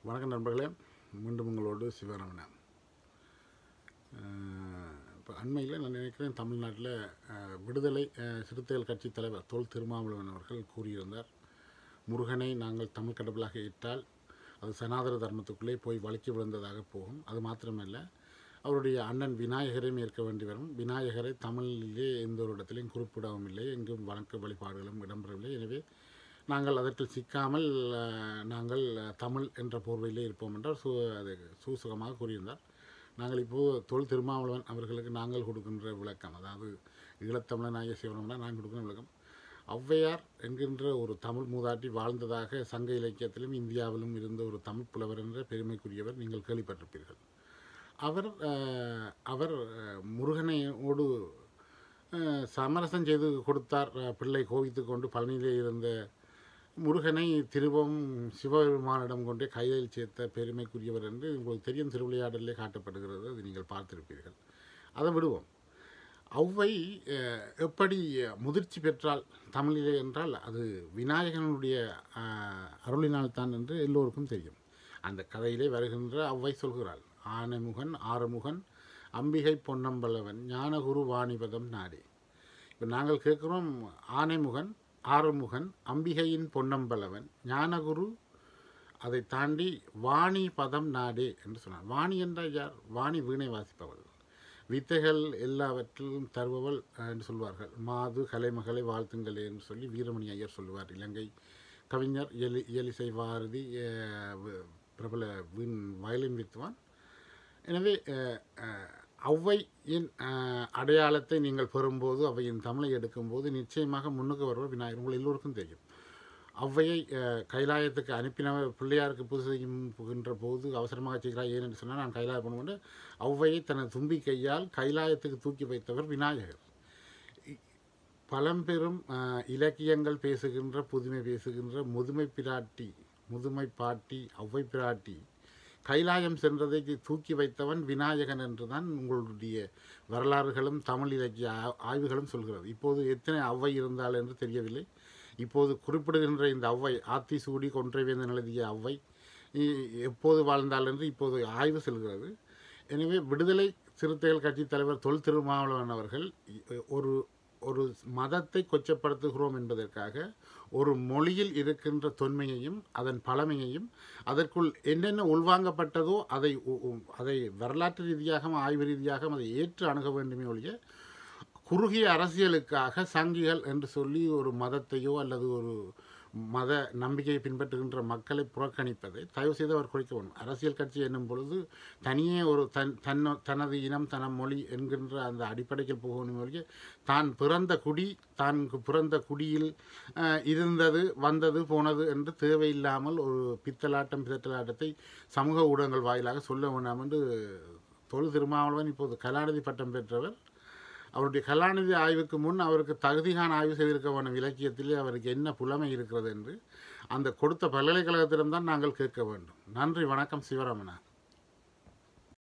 வணக்கம் நண்பர்களே மீண்டும் உங்களோடு சிவரமணன் இப்போ அண்மையில் நான் நினைக்கிறேன் தமிழ்நாட்டில் அஹ், விடுதலை அஹ், சிறுத்தைகள் கட்சி தலைவர் தொல் திருமாவளவன் அவர்கள் கூறியிருந்தார் முருகனை நாங்கள் தமிழ் கடவுளாக இட்டால் அது சனாதன தர்மத்துக்குள்ளே போய் வழுக்கி விழுந்ததாக போகும் அது மாத்திரமல்ல அவருடைய அண்ணன் விநாயகரையும் ஏற்க வேண்டி வரும் விநாயகரை தமிழிலே எந்த ஒரு இடத்திலையும் குறிப்பிடவும் இல்லை எங்கும் வணக்க வழிபாடுகளும் இடம்பெறவில்லை எனவே நாங்கள் அதற்கு சிக்காமல் அஹ், நாங்கள் அஹ், தமிழ் என்ற போர்வையிலே இருப்போம் என்றால் சு அது சூசகமாக கூறியிருந்தார் நாங்கள் இப்போது தொல் திருமாவளவன் அவர்களுக்கு நாங்கள் கொடுக்கின்ற விளக்கம் அதாவது ஈழத்தமிழனாகிய சிவனம்னா நாங்கள் கொடுக்கிற விளக்கம் ஔவையார் என்கின்ற ஒரு தமிழ் மூதாட்டி வாழ்ந்ததாக சங்க இலக்கியத்திலும் இந்தியாவிலும் இருந்த ஒரு தமிழ் புலவர் என்ற பெருமைக்குரியவர் நீங்கள் கேள்விப்பட்டிருப்பீர்கள் அவர் அஹ், அவர் அஹ், முருகனையோடு அஹ், சமரசம் செய்து கொடுத்தார் அஹ், பிள்ளை கோவித்து கொண்டு பழனியிலே இருந்த முருகனை திருவம் சிவபெருமானிடம் கொண்டே கையில் சேர்த்த பெருமைக்குரியவர் என்று உங்களுக்கு தெரியும் திருவிளையாடலிலே காட்டப்படுகிறது அது நீங்கள் பார்த்திருப்பீர்கள் அதை விடுவோம் ஔவை அஹ், எப்படி முதிர்ச்சி பெற்றால் தமிழிலே என்றால் அது விநாயகனுடைய அஹ், அருளினால் தான் என்று எல்லோருக்கும் தெரியும் அந்த கதையிலே வருகின்ற ஔவை சொல்கிறாள் ஆனைமுகன் ஆறுமுகன் அம்பிகை பொன்னம்பலவன் ஞானகுரு வாணிபதம் நாடி இப்போ நாங்கள் கேட்குறோம் ஆனைமுகன் ஆறுமுகன் அம்பிகையின் பொன்னம்பலவன் ஞானகுரு அதை தாண்டி வாணி பதம் நாடே என்று சொன்னார் வாணி என்றால் யார் வாணி வீணை வாசிப்பவள் வித்தைகள் எல்லாவற்றிலும் தருபவள் அஹ், என்று சொல்வார்கள் மாது கலைமகளை வாழ்த்துங்களே என்று சொல்லி வீரமணி ஐயர் சொல்லுவார் இலங்கை கவிஞர் இயலி இயலிசை பாரதி அஹ், வ- பிரபல வீண் வயலின் வித்துவான் எனவே அஹ், அஹ், ஔவையின் அஹ், அடையாளத்தை நீங்கள் பெறும்போது அவையின் தமிழை எடுக்கும்போது நிச்சயமாக முன்னுக்கு வருவர் விநாயகர் உங்கள் எல்லோருக்கும் தெரியும் ஔவையை அஹ், கைலாயத்துக்கு அனுப்பினவர் பிள்ளையாருக்கு பூஜை செய்யும் புகின்ற போது அவசரமாக செய்கிறார் ஏன் என்று சொன்னால் நான் கைலாயம் பண்ணுவேன் ஔவையை தனது தும்பி கையால் கைலாயத்துக்கு தூக்கி வைத்தவர் விநாயகர் இ- பழம்பெரும் அஹ், இலக்கியங்கள் பேசுகின்ற புதுமை பேசுகின்ற முதுமை பிராட்டி முதுமை பாட்டி ஔவை பிராட்டி கைலாயம் சென்றதை தூக்கி வைத்தவன் விநாயகன் என்றுதான் உங்களுடைய வரலாறுகளும் தமிழ் இலக்கிய ஆ- ஆய்வுகளும் சொல்கிறது இப்போது எத்தனை ஔவை இருந்தால் என்று தெரியவில்லை இப்போது குறிப்பிடுகின்ற இந்த ஔவை ஆத்தி சூடி கொன்றைவேந்தன் எழுதிய ஔவை இ- எப்போது வாழ்ந்தாள் என்று இப்போது ஆய்வு செல்கிறது எனவே விடுதலை சிறுத்தைகள் கட்சி தலைவர் தொல் திருமாவளவன் அவர்கள் இ- ஒரு ஒரு மதத்தை கொச்சப்படுத்துகிறோம் என்பதற்காக ஒரு மொழியில் இருக்கின்ற தொன்மையையும் அதன் பழமையையும் அதற்குள் என்னென்ன உள்வாங்கப்பட்டதோ அதை உ- உ- அதை வரலாற்று ரீதியாகவும் ஆய்வு ரீதியாகவும் அதை ஏற்று அணுக வேண்டுமே ஒழிய குறுகிய அரசியலுக்காக சங்கிகள் என்று சொல்லி ஒரு மதத்தையோ அல்லது ஒரு மத நம்பிக்கையை பின்பற்றுகின்ற மக்களை புறக்கணிப்பதை தயவு செய்து அவர் குறைக்க வேண்டும் அரசியல் கட்சி என்னும் பொழுது தனியே ஒரு தன் தன்ன தனது இனம் தன மொழி என்கின்ற அந்த அடிப்படையில் போகணும் ஒழிய தான் பிறந்த குடி தான் பிறந்த குடியில் அஹ், இருந்தது வந்தது போனது என்று தேவையில்லாமல் ஒரு பித்தலாட்டம் பித்தலாட்டத்தை சமூக ஊடகங்கள் வாயிலாக சொல்ல வேண்டாம் என்று தொல் திருமாவளவன் இப்போது கலாநிதி பட்டம் பெற்றவர் அவருடைய கலாநிதி ஆய்வுக்கு முன் அவருக்கு தகுதிகான ஆய்வு செய்திருக்க வேணும் இலக்கியத்திலே அவருக்கு என்ன புலமை இருக்கிறது என்று அந்த கொடுத்த பல்கலைக்கழகத்திடம்தான் நாங்கள் கேட்க வேண்டும் நன்றி வணக்கம் சிவராமனா